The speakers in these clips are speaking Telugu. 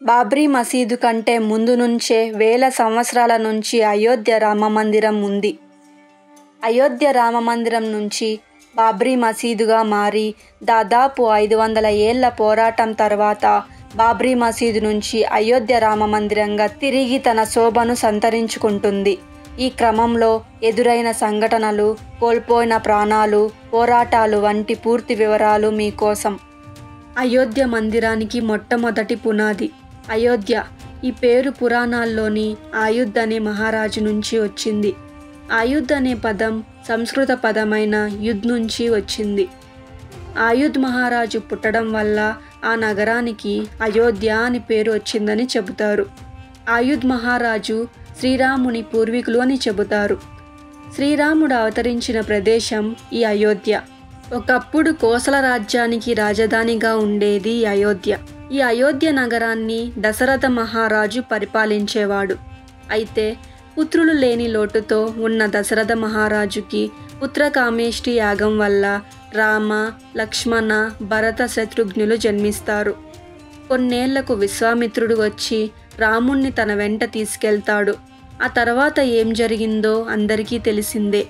బాబ్రీ మసీదు కంటే ముందు నుంచే వేల సంవత్సరాల నుంచి అయోధ్య రామమందిరం ఉంది అయోధ్య రామమందిరం నుంచి బాబ్రీ మసీదుగా మారి దాదాపు ఐదు వందల ఏళ్ల పోరాటం తర్వాత బాబ్రీ మసీదు నుంచి అయోధ్య రామమందిరంగా తిరిగి తన శోభను సంతరించుకుంటుంది ఈ క్రమంలో ఎదురైన సంఘటనలు కోల్పోయిన ప్రాణాలు పోరాటాలు వంటి పూర్తి వివరాలు మీకోసం అయోధ్య మందిరానికి మొట్టమొదటి పునాది అయోధ్య ఈ పేరు పురాణాల్లోని ఆయుధ్ అనే మహారాజు నుంచి వచ్చింది ఆయుధ్ అనే పదం సంస్కృత పదమైన యుద్ నుంచి వచ్చింది ఆయుధ్ మహారాజు పుట్టడం వల్ల ఆ నగరానికి అయోధ్య అని పేరు వచ్చిందని చెబుతారు ఆయుధ్ మహారాజు శ్రీరాముని పూర్వీకులు అని చెబుతారు శ్రీరాముడు అవతరించిన ప్రదేశం ఈ అయోధ్య ఒకప్పుడు కోసల రాజ్యానికి రాజధానిగా ఉండేది ఈ అయోధ్య ఈ అయోధ్య నగరాన్ని దశరథ మహారాజు పరిపాలించేవాడు అయితే పుత్రులు లేని లోటుతో ఉన్న దశరథ మహారాజుకి పుత్రకామేష్టి యాగం వల్ల రామ లక్ష్మణ భరత శత్రుఘ్నులు జన్మిస్తారు కొన్నేళ్లకు విశ్వామిత్రుడు వచ్చి రాముణ్ణి తన వెంట తీసుకెళ్తాడు ఆ తర్వాత ఏం జరిగిందో అందరికీ తెలిసిందే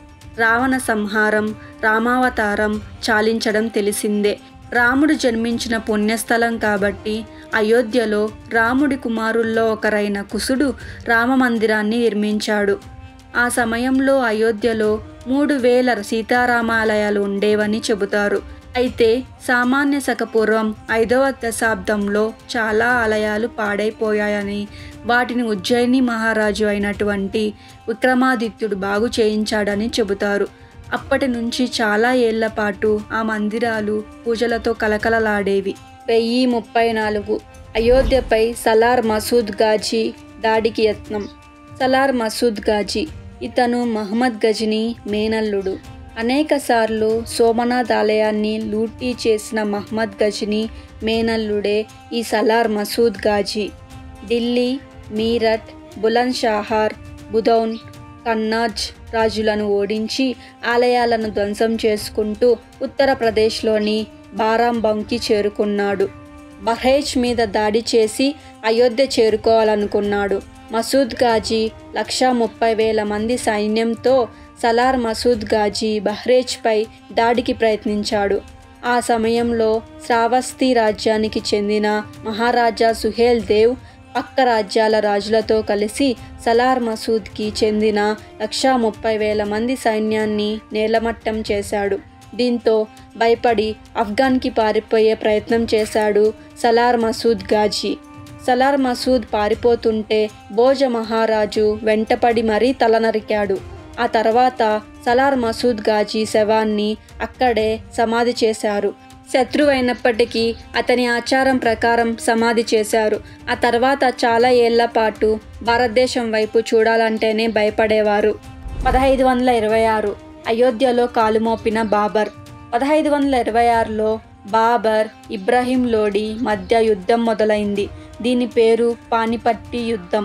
రావణ సంహారం రామావతారం చాలించడం తెలిసిందే రాముడు జన్మించిన పుణ్యస్థలం కాబట్టి అయోధ్యలో రాముడి కుమారుల్లో ఒకరైన కుసుడు రామమందిరాన్ని నిర్మించాడు ఆ సమయంలో అయోధ్యలో మూడు వేల సీతారామాలయాలు ఉండేవని చెబుతారు అయితే సామాన్య శక పూర్వం ఐదవ దశాబ్దంలో చాలా ఆలయాలు పాడైపోయాయని వాటిని ఉజ్జయిని మహారాజు అయినటువంటి విక్రమాదిత్యుడు బాగు చేయించాడని చెబుతారు అప్పటి నుంచి చాలా ఏళ్ల పాటు ఆ మందిరాలు పూజలతో కలకలలాడేవి వెయ్యి ముప్పై నాలుగు అయోధ్యపై సలార్ మసూద్ గాజీ దాడికి యత్నం సలార్ మసూద్ గాజీ ఇతను మహమ్మద్ గజనీ మేనల్లుడు అనేకసార్లు సోమనాథ్ ఆలయాన్ని లూటీ చేసిన మహమ్మద్ గజనీ మేనల్లుడే ఈ సలార్ మసూద్ గాజీ ఢిల్లీ మీరట్ బులంద్ షాహార్ బుదౌన్ కన్నాజ్ రాజులను ఓడించి ఆలయాలను ధ్వంసం చేసుకుంటూ ఉత్తరప్రదేశ్లోని బారాంబంకి చేరుకున్నాడు బహేజ్ మీద దాడి చేసి అయోధ్య చేరుకోవాలనుకున్నాడు మసూద్ గాజీ లక్షా ముప్పై వేల మంది సైన్యంతో సలార్ మసూద్ గాజీ బహ్రేజ్పై దాడికి ప్రయత్నించాడు ఆ సమయంలో శ్రావస్తి రాజ్యానికి చెందిన మహారాజా సుహేల్ దేవ్ పక్క రాజ్యాల రాజులతో కలిసి సలార్ మసూద్కి చెందిన లక్షా ముప్పై వేల మంది సైన్యాన్ని నేలమట్టం చేశాడు దీంతో భయపడి ఆఫ్ఘన్కి పారిపోయే ప్రయత్నం చేశాడు సలార్ మసూద్ గాజీ సలార్ మసూద్ పారిపోతుంటే భోజ మహారాజు వెంటపడి మరీ తలనరికాడు ఆ తర్వాత సలార్ మసూద్ గాజీ శవాన్ని అక్కడే సమాధి చేశారు శత్రువైనప్పటికీ అతని ఆచారం ప్రకారం సమాధి చేశారు ఆ తర్వాత చాలా ఏళ్ల పాటు భారతదేశం వైపు చూడాలంటేనే భయపడేవారు పదహైదు వందల ఇరవై ఆరు అయోధ్యలో కాలుమోపిన బాబర్ పదహైదు వందల ఇరవై ఆరులో బాబర్ ఇబ్రహీం లోడి మధ్య యుద్ధం మొదలైంది దీని పేరు పానిపట్టి యుద్ధం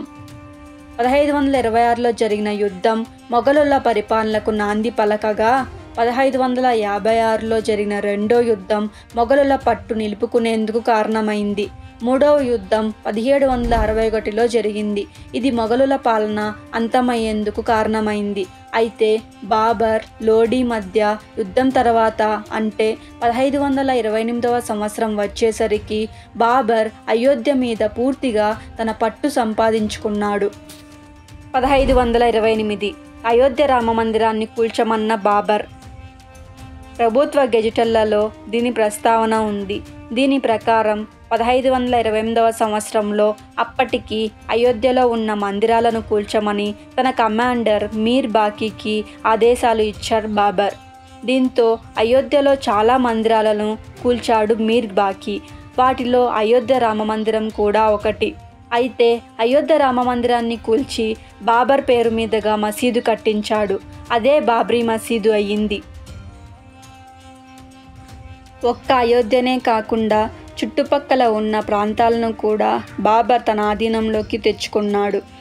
పదహైదు వందల ఇరవై ఆరులో జరిగిన యుద్ధం మొఘలుల పరిపాలనకు నాంది పలకగా పదహైదు వందల యాభై ఆరులో జరిగిన రెండో యుద్ధం మొఘలుల పట్టు నిలుపుకునేందుకు కారణమైంది మూడవ యుద్ధం పదిహేడు వందల అరవై ఒకటిలో జరిగింది ఇది మొఘలుల పాలన అంతమయ్యేందుకు కారణమైంది అయితే బాబర్ లోడీ మధ్య యుద్ధం తర్వాత అంటే పదహైదు వందల ఇరవై ఎనిమిదవ సంవత్సరం వచ్చేసరికి బాబర్ అయోధ్య మీద పూర్తిగా తన పట్టు సంపాదించుకున్నాడు పదహైదు వందల ఇరవై ఎనిమిది అయోధ్య రామ మందిరాన్ని కూల్చమన్న బాబర్ ప్రభుత్వ గెజిటళ్లలో దీని ప్రస్తావన ఉంది దీని ప్రకారం పదహైదు వందల ఇరవై ఎనిమిదవ సంవత్సరంలో అప్పటికి అయోధ్యలో ఉన్న మందిరాలను కూల్చమని తన కమాండర్ మీర్ బాకీకి ఆదేశాలు ఇచ్చారు బాబర్ దీంతో అయోధ్యలో చాలా మందిరాలను కూల్చాడు మీర్ బాకీ వాటిలో అయోధ్య రామ మందిరం కూడా ఒకటి అయితే అయోధ్య రామ మందిరాన్ని కూల్చి బాబర్ పేరు మీదుగా మసీదు కట్టించాడు అదే బాబ్రీ మసీదు అయ్యింది ఒక్క అయోధ్యనే కాకుండా చుట్టుపక్కల ఉన్న ప్రాంతాలను కూడా బాబర్ తన ఆధీనంలోకి తెచ్చుకున్నాడు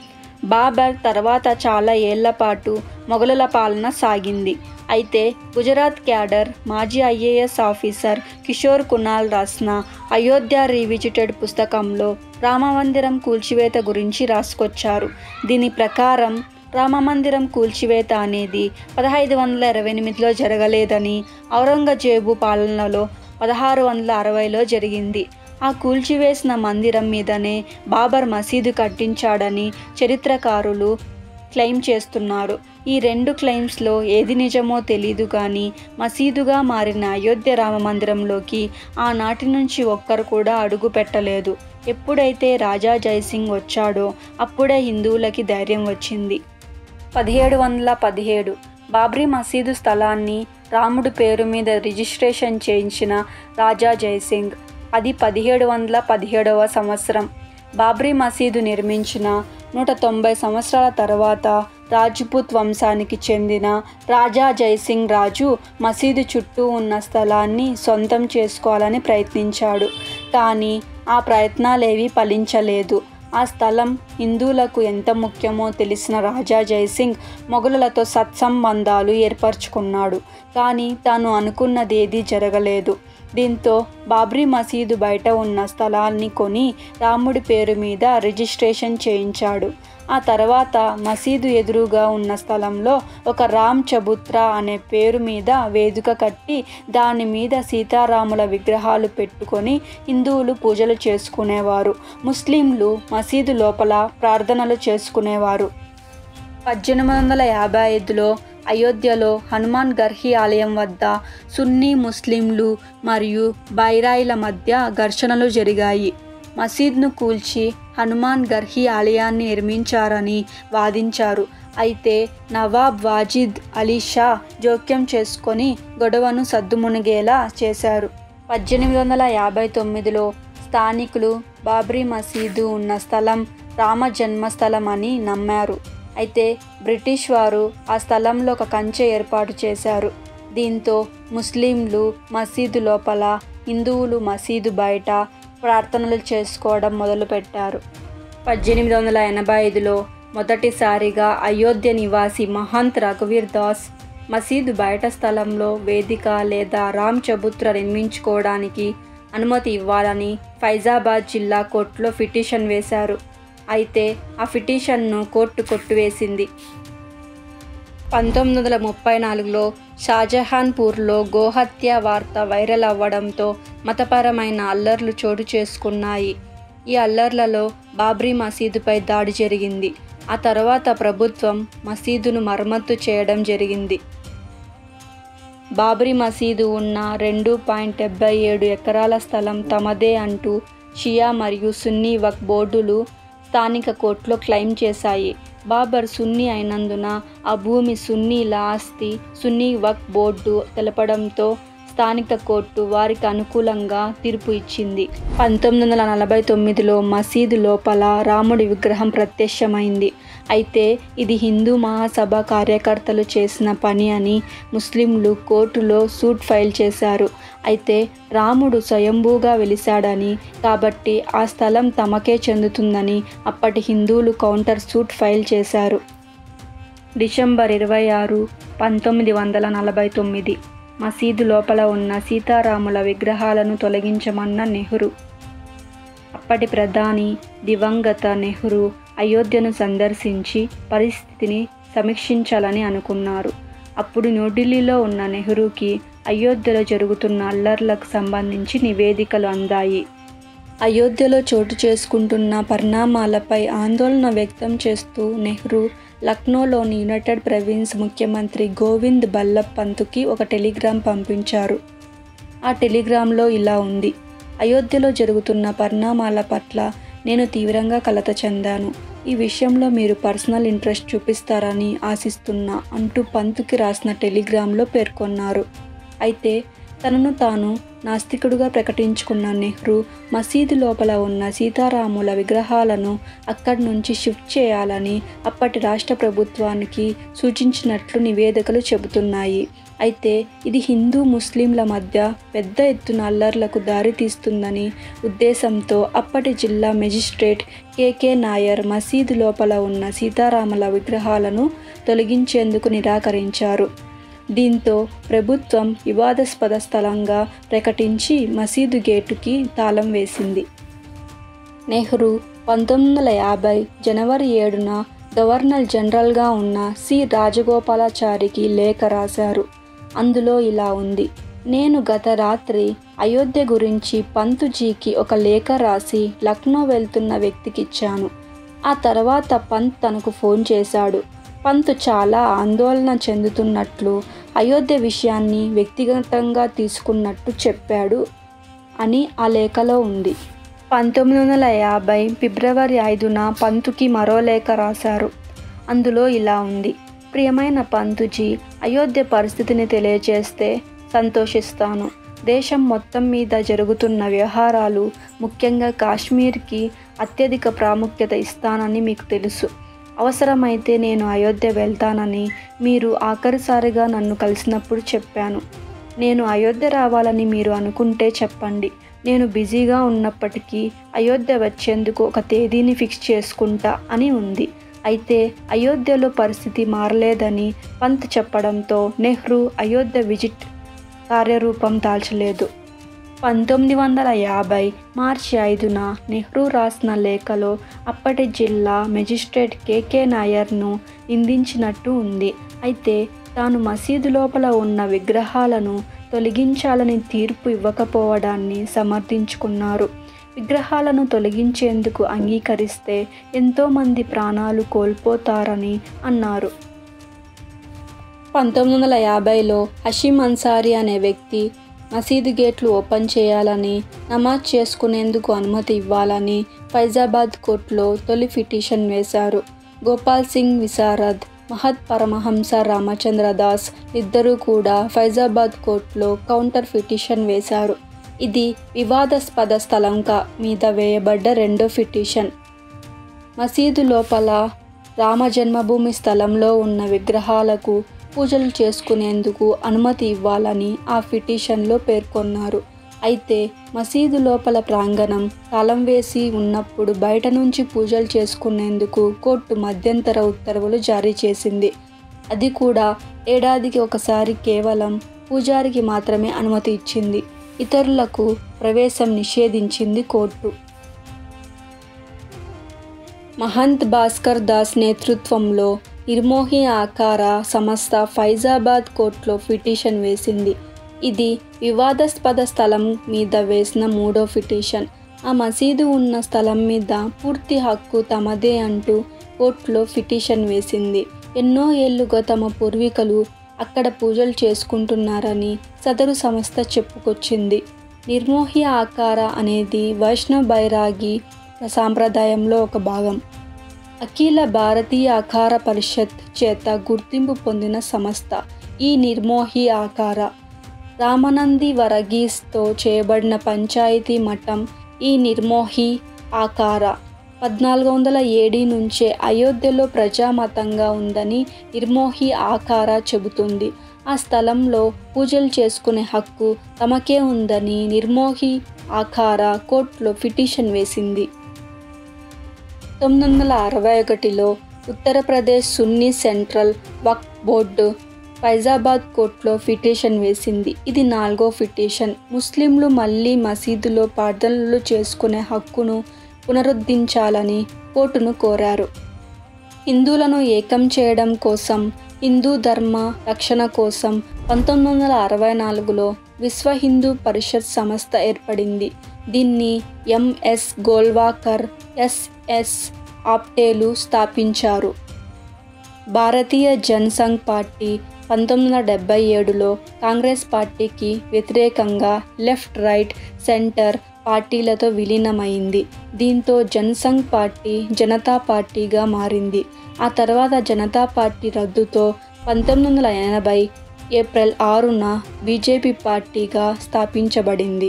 బాబర్ తర్వాత చాలా ఏళ్ల పాటు మొఘలుల పాలన సాగింది అయితే గుజరాత్ క్యాడర్ మాజీ ఐఏఎస్ ఆఫీసర్ కిషోర్ కునాల్ రాసిన అయోధ్య రీవిజిటెడ్ పుస్తకంలో రామమందిరం కూల్చివేత గురించి రాసుకొచ్చారు దీని ప్రకారం రామమందిరం కూల్చివేత అనేది పదహైదు వందల ఇరవై ఎనిమిదిలో జరగలేదని ఔరంగజేబు పాలనలో పదహారు వందల అరవైలో జరిగింది ఆ కూల్చివేసిన మందిరం మీదనే బాబర్ మసీదు కట్టించాడని చరిత్రకారులు క్లెయిమ్ చేస్తున్నారు ఈ రెండు క్లెయిమ్స్లో ఏది నిజమో తెలీదు కానీ మసీదుగా మారిన అయోధ్య రామ మందిరంలోకి ఆనాటి నుంచి ఒక్కరు కూడా అడుగు పెట్టలేదు ఎప్పుడైతే రాజా జైసింగ్ వచ్చాడో అప్పుడే హిందువులకి ధైర్యం వచ్చింది పదిహేడు వందల పదిహేడు బాబ్రీ మసీదు స్థలాన్ని రాముడి పేరు మీద రిజిస్ట్రేషన్ చేయించిన రాజా జైసింగ్ అది పదిహేడు వందల పదిహేడవ సంవత్సరం బాబ్రీ మసీదు నిర్మించిన నూట తొంభై సంవత్సరాల తర్వాత రాజ్పుత్ వంశానికి చెందిన రాజా జైసింగ్ రాజు మసీదు చుట్టూ ఉన్న స్థలాన్ని సొంతం చేసుకోవాలని ప్రయత్నించాడు కానీ ఆ ప్రయత్నాలేవీ ఫలించలేదు ఆ స్థలం హిందువులకు ఎంత ముఖ్యమో తెలిసిన రాజా జైసింగ్ మొఘలులతో సత్సంబంధాలు ఏర్పరచుకున్నాడు కానీ తాను అనుకున్నది ఏదీ జరగలేదు దీంతో బాబ్రీ మసీదు బయట ఉన్న స్థలాన్ని కొని రాముడి పేరు మీద రిజిస్ట్రేషన్ చేయించాడు ఆ తర్వాత మసీదు ఎదురుగా ఉన్న స్థలంలో ఒక రామ్ చబుత్రా అనే పేరు మీద వేదిక కట్టి దాని మీద సీతారాముల విగ్రహాలు పెట్టుకొని హిందువులు పూజలు చేసుకునేవారు ముస్లింలు మసీదు లోపల ప్రార్థనలు చేసుకునేవారు పద్దెనిమిది వందల యాభై ఐదులో అయోధ్యలో హనుమాన్ గర్హి ఆలయం వద్ద సున్నీ ముస్లింలు మరియు బైరాయిల మధ్య ఘర్షణలు జరిగాయి మసీద్ను కూల్చి హనుమాన్ గర్హి ఆలయాన్ని నిర్మించారని వాదించారు అయితే నవాబ్ వాజిద్ అలీ షా జోక్యం చేసుకొని గొడవను సద్దుమునిగేలా చేశారు పద్దెనిమిది వందల యాభై తొమ్మిదిలో స్థానికులు బాబ్రీ మసీదు ఉన్న స్థలం రామ జన్మస్థలం అని నమ్మారు అయితే బ్రిటిష్ వారు ఆ స్థలంలో ఒక కంచె ఏర్పాటు చేశారు దీంతో ముస్లింలు మసీదు లోపల హిందువులు మసీదు బయట ప్రార్థనలు చేసుకోవడం మొదలుపెట్టారు పద్దెనిమిది వందల ఎనభై ఐదులో మొదటిసారిగా అయోధ్య నివాసి మహంత్ రఘువీర్ దాస్ మసీదు బయట స్థలంలో వేదిక లేదా రామ్ చబుత్ర నిర్మించుకోవడానికి అనుమతి ఇవ్వాలని ఫైజాబాద్ జిల్లా కోర్టులో పిటిషన్ వేశారు అయితే ఆ పిటిషన్ను కోర్టు కొట్టివేసింది పంతొమ్మిది వందల ముప్పై నాలుగులో షాజహాన్పూర్లో గోహత్య వార్త వైరల్ అవ్వడంతో మతపరమైన అల్లర్లు చోటు చేసుకున్నాయి ఈ అల్లర్లలో బాబ్రీ మసీదుపై దాడి జరిగింది ఆ తర్వాత ప్రభుత్వం మసీదును మరమ్మతు చేయడం జరిగింది బాబ్రీ మసీదు ఉన్న రెండు పాయింట్ డెబ్బై ఏడు ఎకరాల స్థలం తమదే అంటూ షియా మరియు సున్నీ వక్ బోర్డులు స్థానిక కోర్టులో క్లెయిమ్ చేశాయి బాబర్ సున్నీ అయినందున ఆ భూమి సున్నీల ఆస్తి సున్నీ వక్ బోర్డు తెలపడంతో స్థానిక కోర్టు వారికి అనుకూలంగా తీర్పు ఇచ్చింది పంతొమ్మిది వందల నలభై తొమ్మిదిలో మసీదు లోపల రాముడి విగ్రహం ప్రత్యక్షమైంది అయితే ఇది హిందూ మహాసభ కార్యకర్తలు చేసిన పని అని ముస్లింలు కోర్టులో సూట్ ఫైల్ చేశారు అయితే రాముడు స్వయంభూగా వెలిశాడని కాబట్టి ఆ స్థలం తమకే చెందుతుందని అప్పటి హిందువులు కౌంటర్ సూట్ ఫైల్ చేశారు డిసెంబర్ ఇరవై ఆరు పంతొమ్మిది వందల నలభై తొమ్మిది మసీదు లోపల ఉన్న సీతారాముల విగ్రహాలను తొలగించమన్న నెహ్రూ అప్పటి ప్రధాని దివంగత నెహ్రూ అయోధ్యను సందర్శించి పరిస్థితిని సమీక్షించాలని అనుకున్నారు అప్పుడు న్యూఢిల్లీలో ఉన్న నెహ్రూకి అయోధ్యలో జరుగుతున్న అల్లర్లకు సంబంధించి నివేదికలు అందాయి అయోధ్యలో చోటు చేసుకుంటున్న పరిణామాలపై ఆందోళన వ్యక్తం చేస్తూ నెహ్రూ లక్నోలోని యునైటెడ్ ప్రవిన్స్ ముఖ్యమంత్రి గోవింద్ బల్లభ్ పంత్కి ఒక టెలిగ్రామ్ పంపించారు ఆ టెలిగ్రామ్లో ఇలా ఉంది అయోధ్యలో జరుగుతున్న పరిణామాల పట్ల నేను తీవ్రంగా కలత చెందాను ఈ విషయంలో మీరు పర్సనల్ ఇంట్రెస్ట్ చూపిస్తారని ఆశిస్తున్నా అంటూ పంత్కి రాసిన టెలిగ్రామ్లో పేర్కొన్నారు అయితే తనను తాను నాస్తికుడుగా ప్రకటించుకున్న నెహ్రూ మసీదు లోపల ఉన్న సీతారాముల విగ్రహాలను అక్కడి నుంచి షిఫ్ట్ చేయాలని అప్పటి రాష్ట్ర ప్రభుత్వానికి సూచించినట్లు నివేదికలు చెబుతున్నాయి అయితే ఇది హిందూ ముస్లింల మధ్య పెద్ద ఎత్తున అల్లర్లకు దారితీస్తుందని ఉద్దేశంతో అప్పటి జిల్లా మెజిస్ట్రేట్ కేకే నాయర్ మసీదు లోపల ఉన్న సీతారాముల విగ్రహాలను తొలగించేందుకు నిరాకరించారు దీంతో ప్రభుత్వం వివాదాస్పద స్థలంగా ప్రకటించి మసీదు గేటుకి తాళం వేసింది నెహ్రూ పంతొమ్మిది వందల యాభై జనవరి ఏడున గవర్నర్ జనరల్గా ఉన్న సి రాజగోపాలాచారికి లేఖ రాశారు అందులో ఇలా ఉంది నేను గత రాత్రి అయోధ్య గురించి పంతుజీకి ఒక లేఖ రాసి లక్నో వెళ్తున్న వ్యక్తికి ఇచ్చాను ఆ తర్వాత పంత్ తనకు ఫోన్ చేశాడు పంత్ చాలా ఆందోళన చెందుతున్నట్లు అయోధ్య విషయాన్ని వ్యక్తిగతంగా తీసుకున్నట్టు చెప్పాడు అని ఆ లేఖలో ఉంది పంతొమ్మిది వందల యాభై ఫిబ్రవరి ఐదున పంతుకి మరో లేఖ రాశారు అందులో ఇలా ఉంది ప్రియమైన పంతుజీ అయోధ్య పరిస్థితిని తెలియచేస్తే సంతోషిస్తాను దేశం మొత్తం మీద జరుగుతున్న వ్యవహారాలు ముఖ్యంగా కాశ్మీర్కి అత్యధిక ప్రాముఖ్యత ఇస్తానని మీకు తెలుసు అవసరమైతే నేను అయోధ్య వెళ్తానని మీరు ఆఖరిసారిగా నన్ను కలిసినప్పుడు చెప్పాను నేను అయోధ్య రావాలని మీరు అనుకుంటే చెప్పండి నేను బిజీగా ఉన్నప్పటికీ అయోధ్య వచ్చేందుకు ఒక తేదీని ఫిక్స్ చేసుకుంటా అని ఉంది అయితే అయోధ్యలో పరిస్థితి మారలేదని పంత్ చెప్పడంతో నెహ్రూ అయోధ్య విజిట్ కార్యరూపం దాల్చలేదు పంతొమ్మిది వందల యాభై మార్చి ఐదున నెహ్రూ రాసిన లేఖలో అప్పటి జిల్లా మెజిస్ట్రేట్ కేకే నాయర్ను నిందించినట్టు ఉంది అయితే తాను మసీదు లోపల ఉన్న విగ్రహాలను తొలగించాలని తీర్పు ఇవ్వకపోవడాన్ని సమర్థించుకున్నారు విగ్రహాలను తొలగించేందుకు అంగీకరిస్తే ఎంతోమంది ప్రాణాలు కోల్పోతారని అన్నారు పంతొమ్మిది వందల యాభైలో హషీం అన్సారీ అనే వ్యక్తి మసీదు గేట్లు ఓపెన్ చేయాలని నమాజ్ చేసుకునేందుకు అనుమతి ఇవ్వాలని ఫైజాబాద్ కోర్టులో తొలి పిటిషన్ వేశారు గోపాల్ సింగ్ విశారద్ మహత్ పరమహంస రామచంద్ర దాస్ ఇద్దరూ కూడా ఫైజాబాద్ కోర్టులో కౌంటర్ పిటిషన్ వేశారు ఇది వివాదాస్పద స్థలం కా- మీద వేయబడ్డ రెండో పిటిషన్ మసీదు లోపల రామ జన్మభూమి స్థలంలో ఉన్న విగ్రహాలకు పూజలు చేసుకునేందుకు అనుమతి ఇవ్వాలని ఆ పిటిషన్లో పేర్కొన్నారు అయితే మసీదు లోపల ప్రాంగణం తాళం వేసి ఉన్నప్పుడు బయట నుంచి పూజలు చేసుకునేందుకు కోర్టు మధ్యంతర ఉత్తర్వులు జారీ చేసింది అది కూడా ఏడాదికి ఒకసారి కేవలం పూజారికి మాత్రమే అనుమతి ఇచ్చింది ఇతరులకు ప్రవేశం నిషేధించింది కోర్టు మహంత్ భాస్కర్ దాస్ నేతృత్వంలో నిర్మోహి ఆకార సంస్థ ఫైజాబాద్ కోర్టులో పిటిషన్ వేసింది ఇది వివాదాస్పద స్థలం మీద వేసిన మూడో పిటిషన్ ఆ మసీదు ఉన్న స్థలం మీద పూర్తి హక్కు తమదే అంటూ కోర్టులో పిటిషన్ వేసింది ఎన్నో ఏళ్లుగా తమ పూర్వీకులు అక్కడ పూజలు చేసుకుంటున్నారని సదరు సంస్థ చెప్పుకొచ్చింది నిర్మోహి ఆకార అనేది వైష్ణవ్ బైరాగి సాంప్రదాయంలో ఒక భాగం అఖిల భారతీయ ఆకార పరిషత్ చేత గుర్తింపు పొందిన సంస్థ ఈ నిర్మోహి ఆకార రామనంది వరగీస్తో చేయబడిన పంచాయతీ మఠం ఈ నిర్మోహి ఆకార పద్నాలుగు వందల ఏడి నుంచే అయోధ్యలో ప్రజామతంగా ఉందని నిర్మోహి ఆకార చెబుతుంది ఆ స్థలంలో పూజలు చేసుకునే హక్కు తమకే ఉందని నిర్మోహి ఆకార కోర్టులో పిటిషన్ వేసింది తొమ్మిది వందల అరవై ఒకటిలో ఉత్తరప్రదేశ్ సున్నీ సెంట్రల్ వక్ఫ్ బోర్డు ఫైజాబాద్ కోర్టులో పిటిషన్ వేసింది ఇది నాలుగో పిటిషన్ ముస్లింలు మళ్ళీ మసీదులో ప్రార్థనలు చేసుకునే హక్కును పునరుద్ధరించాలని కోర్టును కోరారు హిందువులను ఏకం చేయడం కోసం హిందూ ధర్మ రక్షణ కోసం పంతొమ్మిది వందల అరవై నాలుగులో విశ్వ హిందూ పరిషత్ సంస్థ ఏర్పడింది దీన్ని ఎంఎస్ గోల్వాకర్ ఎస్ఎస్ ఆప్టేలు స్థాపించారు భారతీయ జనసంఘ్ పార్టీ పంతొమ్మిది వందల డెబ్బై ఏడులో కాంగ్రెస్ పార్టీకి వ్యతిరేకంగా లెఫ్ట్ రైట్ సెంటర్ పార్టీలతో విలీనమైంది దీంతో జనసంఘ్ పార్టీ జనతా పార్టీగా మారింది ఆ తర్వాత జనతా పార్టీ రద్దుతో పంతొమ్మిది వందల ఎనభై ఏప్రిల్ ఆరున బీజేపీ పార్టీగా స్థాపించబడింది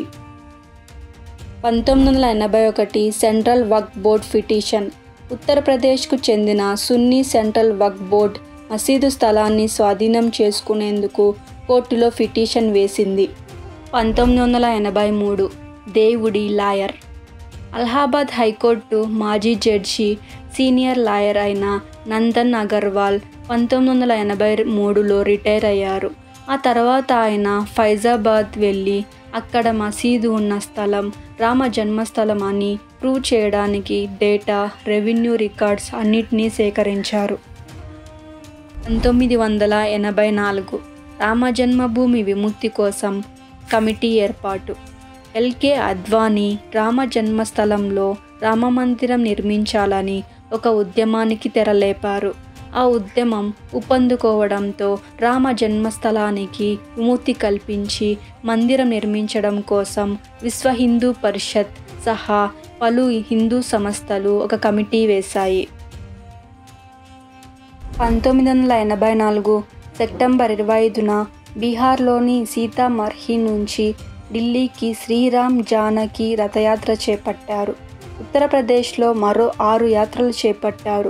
పంతొమ్మిది వందల ఎనభై ఒకటి సెంట్రల్ వక్ఫ్ బోర్డ్ పిటిషన్ ఉత్తరప్రదేశ్కు చెందిన సున్నీ సెంట్రల్ వక్ఫ్ బోర్డ్ మసీదు స్థలాన్ని స్వాధీనం చేసుకునేందుకు కోర్టులో పిటిషన్ వేసింది పంతొమ్మిది వందల ఎనభై మూడు దేవుడి లాయర్ అలహాబాద్ హైకోర్టు మాజీ జడ్జి సీనియర్ లాయర్ అయిన నందన్ అగర్వాల్ పంతొమ్మిది వందల ఎనభై మూడులో రిటైర్ అయ్యారు ఆ తర్వాత ఆయన ఫైజాబాద్ వెళ్ళి అక్కడ మసీదు ఉన్న స్థలం రామ జన్మస్థలం అని ప్రూవ్ చేయడానికి డేటా రెవెన్యూ రికార్డ్స్ అన్నిటినీ సేకరించారు పంతొమ్మిది వందల ఎనభై నాలుగు రామ జన్మభూమి విముక్తి కోసం కమిటీ ఏర్పాటు ఎల్కే అద్వానీ రామ జన్మస్థలంలో రామమందిరం నిర్మించాలని ఒక ఉద్యమానికి తెరలేపారు ఆ ఉద్యమం ఊపందుకోవడంతో రామ జన్మస్థలానికి విముక్తి కల్పించి మందిరం నిర్మించడం కోసం విశ్వ హిందూ పరిషత్ సహా పలు హిందూ సంస్థలు ఒక కమిటీ వేశాయి పంతొమ్మిది వందల ఎనభై నాలుగు సెప్టెంబర్ ఇరవై ఐదున బీహార్లోని సీతామర్హి నుంచి ఢిల్లీకి శ్రీరామ్ జానకి రథయాత్ర చేపట్టారు ఉత్తరప్రదేశ్లో మరో ఆరు యాత్రలు చేపట్టారు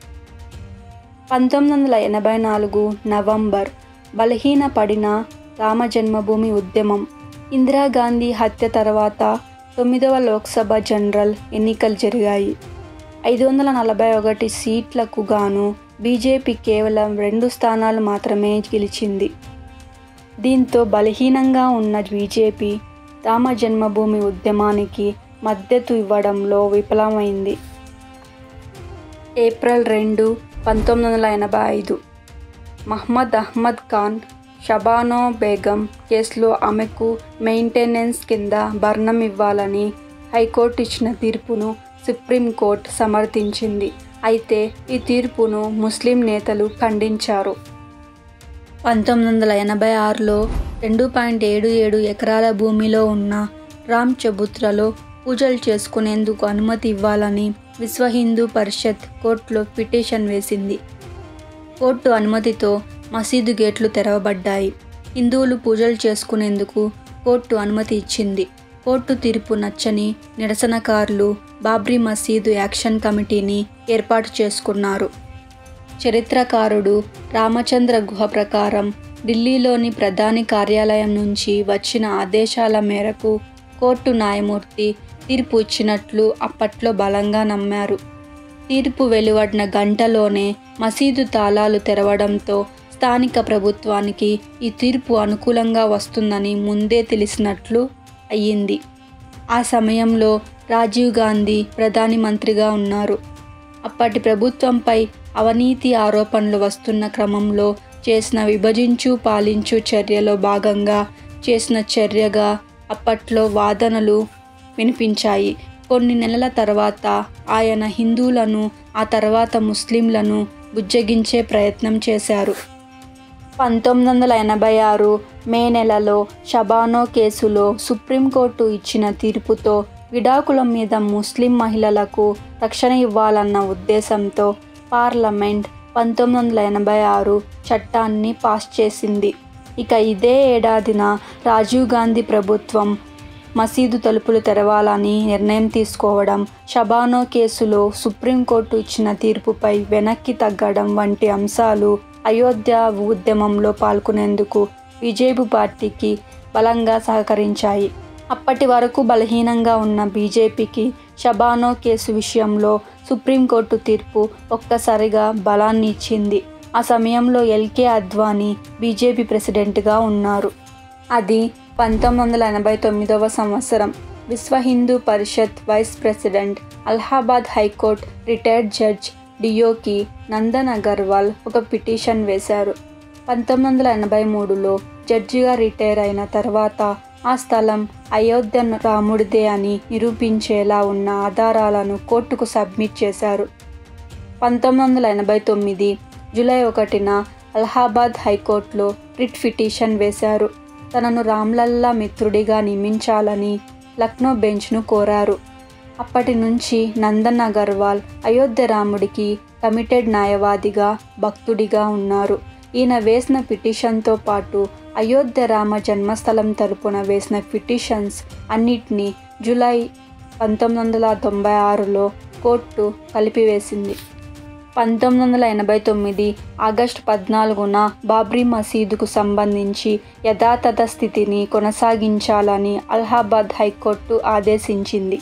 పంతొమ్మిది వందల ఎనభై నాలుగు నవంబర్ బలహీనపడిన రామ జన్మభూమి ఉద్యమం ఇందిరాగాంధీ హత్య తర్వాత తొమ్మిదవ లోక్సభ జనరల్ ఎన్నికలు జరిగాయి ఐదు వందల నలభై ఒకటి సీట్లకు గాను బీజేపీ కేవలం రెండు స్థానాలు మాత్రమే గెలిచింది దీంతో బలహీనంగా ఉన్న బీజేపీ రామ జన్మభూమి ఉద్యమానికి మద్దతు ఇవ్వడంలో విఫలమైంది ఏప్రిల్ రెండు పంతొమ్మిది వందల ఎనభై ఐదు మహ్మద్ అహ్మద్ ఖాన్ షబానో బేగం కేసులో ఆమెకు మెయింటెనెన్స్ కింద భరణం ఇవ్వాలని హైకోర్టు ఇచ్చిన తీర్పును సుప్రీంకోర్టు సమర్థించింది అయితే ఈ తీర్పును ముస్లిం నేతలు ఖండించారు పంతొమ్మిది వందల ఎనభై ఆరులో రెండు పాయింట్ ఏడు ఏడు ఎకరాల భూమిలో ఉన్న రామ్ చబుత్రలో పూజలు చేసుకునేందుకు అనుమతి ఇవ్వాలని విశ్వ హిందూ పరిషత్ కోర్టులో పిటిషన్ వేసింది కోర్టు అనుమతితో మసీదు గేట్లు తెరవబడ్డాయి హిందువులు పూజలు చేసుకునేందుకు కోర్టు అనుమతి ఇచ్చింది కోర్టు తీర్పు నచ్చని నిరసనకారులు బాబ్రీ మసీదు యాక్షన్ కమిటీని ఏర్పాటు చేసుకున్నారు చరిత్రకారుడు రామచంద్ర గుహ ప్రకారం ఢిల్లీలోని ప్రధాని కార్యాలయం నుంచి వచ్చిన ఆదేశాల మేరకు కోర్టు న్యాయమూర్తి తీర్పు ఇచ్చినట్లు అప్పట్లో బలంగా నమ్మారు తీర్పు వెలువడిన గంటలోనే మసీదు తాళాలు తెరవడంతో స్థానిక ప్రభుత్వానికి ఈ తీర్పు అనుకూలంగా వస్తుందని ముందే తెలిసినట్లు అయ్యింది ఆ సమయంలో రాజీవ్ గాంధీ ప్రధాని మంత్రిగా ఉన్నారు అప్పటి ప్రభుత్వంపై అవినీతి ఆరోపణలు వస్తున్న క్రమంలో చేసిన విభజించు పాలించు చర్యలో భాగంగా చేసిన చర్యగా అప్పట్లో వాదనలు వినిపించాయి కొన్ని నెలల తర్వాత ఆయన హిందువులను ఆ తర్వాత ముస్లింలను బుజ్జగించే ప్రయత్నం చేశారు పంతొమ్మిది వందల ఎనభై ఆరు మే నెలలో షబానో కేసులో సుప్రీంకోర్టు ఇచ్చిన తీర్పుతో విడాకుల మీద ముస్లిం మహిళలకు రక్షణ ఇవ్వాలన్న ఉద్దేశంతో పార్లమెంట్ పంతొమ్మిది వందల ఎనభై ఆరు చట్టాన్ని పాస్ చేసింది ఇక ఇదే ఏడాదిన రాజీవ్ గాంధీ ప్రభుత్వం మసీదు తలుపులు తెరవాలని నిర్ణయం తీసుకోవడం షబానో కేసులో సుప్రీంకోర్టు ఇచ్చిన తీర్పుపై వెనక్కి తగ్గడం వంటి అంశాలు అయోధ్య ఉద్యమంలో పాల్గొనేందుకు బీజేపీ పార్టీకి బలంగా సహకరించాయి అప్పటి వరకు బలహీనంగా ఉన్న బీజేపీకి షబానో కేసు విషయంలో సుప్రీంకోర్టు తీర్పు ఒక్కసారిగా బలాన్ని ఇచ్చింది ఆ సమయంలో ఎల్కే అద్వానీ బీజేపీ ప్రెసిడెంట్గా ఉన్నారు అది పంతొమ్మిది వందల ఎనభై తొమ్మిదవ సంవత్సరం Vishwa Hindu Parishad vice president Allahabad high court retired judge Deoki Nandan Agarwal ఒక పిటిషన్ వేశారు పంతొమ్మిది వందల ఎనభై మూడులో జడ్జిగా రిటైర్ అయిన తర్వాత ఆ స్థలం అయోధ్య రాముడిదే అని నిరూపించేలా ఉన్న ఆధారాలను కోర్టుకు సబ్మిట్ చేశారు పంతొమ్మిది వందల ఎనభై తొమ్మిది జూలై ఒకటిన అలహాబాద్ హైకోర్టులో రిట్ పిటిషన్ వేశారు తనను రామ్లల్లా మిత్రుడిగా నియమించాలని లక్నో బెంచ్ను కోరారు అప్పటి నుంచి నందన్ అగర్వాల్ అయోధ్య రాముడికి కమిటెడ్ న్యాయవాదిగా భక్తుడిగా ఉన్నారు ఈయన వేసిన పిటిషన్తో పాటు అయోధ్య రామ జన్మస్థలం తరపున వేసిన పిటిషన్స్ అన్నిటినీ జూలై పంతొమ్మిది వందల తొంభై ఆరులో కోర్టు కలిపివేసింది పంతొమ్మిది వందల ఎనభై తొమ్మిది ఆగస్టు పద్నాలుగున బాబ్రీ మసీదుకు సంబంధించి యథాతథ స్థితిని కొనసాగించాలని అలహాబాద్ హైకోర్టు ఆదేశించింది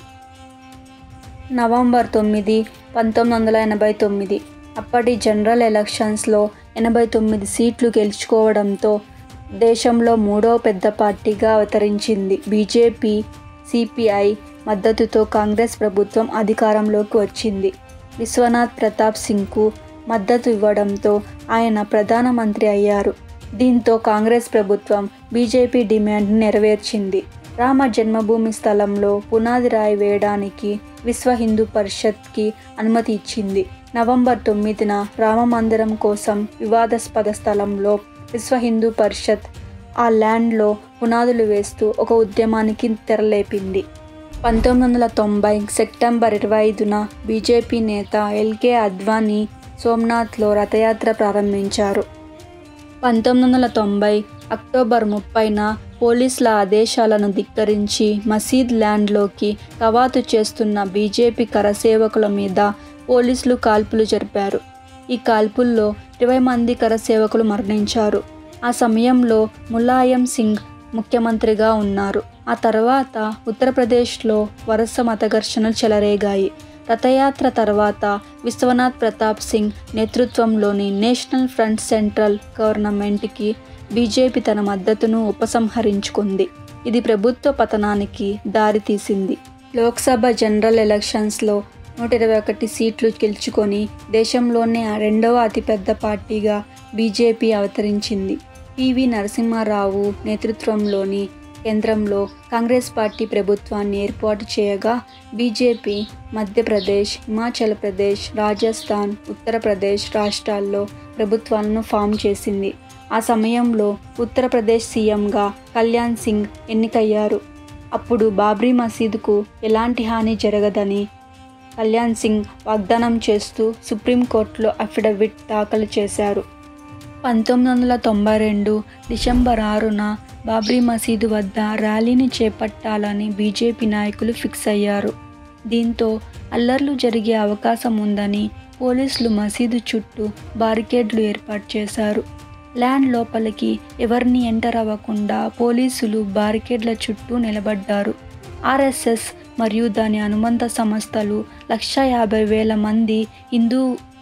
నవంబర్ తొమ్మిది పంతొమ్మిది వందల ఎనభై తొమ్మిది అప్పటి జనరల్ ఎలక్షన్స్లో ఎనభై తొమ్మిది సీట్లు గెలుచుకోవడంతో దేశంలో మూడవ పెద్ద పార్టీగా అవతరించింది బీజేపీ సిపిఐ మద్దతుతో కాంగ్రెస్ ప్రభుత్వం అధికారంలోకి వచ్చింది విశ్వనాథ్ ప్రతాప్ సింగ్కు మద్దతు ఇవ్వడంతో ఆయన ప్రధానమంత్రి అయ్యారు దీంతో కాంగ్రెస్ ప్రభుత్వం బీజేపీ డిమాండ్ను నెరవేర్చింది రామ జన్మభూమి స్థలంలో పునాది రాయి వేయడానికి విశ్వ హిందూ పరిషత్కి అనుమతి ఇచ్చింది నవంబర్ తొమ్మిదిన రామ మందిరం కోసం వివాదాస్పద స్థలంలో విశ్వ హిందూ పరిషత్ ఆ ల్యాండ్లో పునాదులు వేస్తూ ఒక ఉద్యమానికి తెరలేపింది పంతొమ్మిది వందల తొంభై సెప్టెంబర్ ఇరవై ఐదున బీజేపీ నేత ఎల్కే అద్వానీ సోమనాథ్లో రథయాత్ర ప్రారంభించారు పంతొమ్మిది వందల తొంభై అక్టోబర్ ముప్పైన పోలీసుల ఆదేశాలను ధిక్కరించి మసీద్ ల్యాండ్లోకి కవాతు చేస్తున్న బీజేపీ కరసేవకుల మీద పోలీసులు కాల్పులు జరిపారు ఈ కాల్పుల్లో ఇరవై మంది కరసేవకులు మరణించారు ఆ సమయంలో ములాయం సింగ్ ముఖ్యమంత్రిగా ఉన్నారు ఆ తర్వాత ఉత్తరప్రదేశ్లో వరుస మత ఘర్షణలు చెలరేగాయి రథయాత్ర తర్వాత విశ్వనాథ్ ప్రతాప్ సింగ్ నేతృత్వంలోని నేషనల్ ఫ్రంట్ సెంట్రల్ గవర్నమెంట్కి బీజేపీ తన మద్దతును ఉపసంహరించుకుంది ఇది ప్రభుత్వ పతనానికి దారితీసింది లోక్సభ జనరల్ ఎలక్షన్స్లో నూట ఇరవై ఒకటి సీట్లు గెలుచుకొని దేశంలోనే రెండవ అతిపెద్ద పార్టీగా బీజేపీ అవతరించింది పివి నరసింహారావు నేతృత్వంలోని కేంద్రంలో కాంగ్రెస్ పార్టీ ప్రభుత్వాన్ని ఏర్పాటు చేయగా బీజేపీ మధ్యప్రదేశ్ హిమాచల్ ప్రదేశ్ రాజస్థాన్ ఉత్తరప్రదేశ్ రాష్ట్రాల్లో ప్రభుత్వాలను ఫామ్ చేసింది ఆ సమయంలో ఉత్తరప్రదేశ్ సీఎంగా కళ్యాణ్ సింగ్ ఎన్నికయ్యారు అప్పుడు బాబ్రీ మసీదుకు ఎలాంటి హాని జరగదని కళ్యాణ్ సింగ్ వాగ్దానం చేస్తూ సుప్రీంకోర్టులో అఫిడవిట్ దాఖలు చేశారు పంతొమ్మిది వందల తొంభై రెండు డిసెంబర్ ఆరున బాబ్రీ మసీదు వద్ద ర్యాలీని చేపట్టాలని బీజేపీ నాయకులు ఫిక్స్ అయ్యారు దీంతో అల్లర్లు జరిగే అవకాశం ఉందని పోలీసులు మసీదు చుట్టూ బారికేడ్లు ఏర్పాటు చేశారు ల్యాండ్ లోపలికి ఎవరిని ఎంటర్ అవ్వకుండా పోలీసులు బారికేడ్ల చుట్టూ నిలబడ్డారు ఆర్ఎస్ఎస్ మరియు దాని అనుబంధ సంస్థలు లక్ష యాభై వేల మంది హిందూ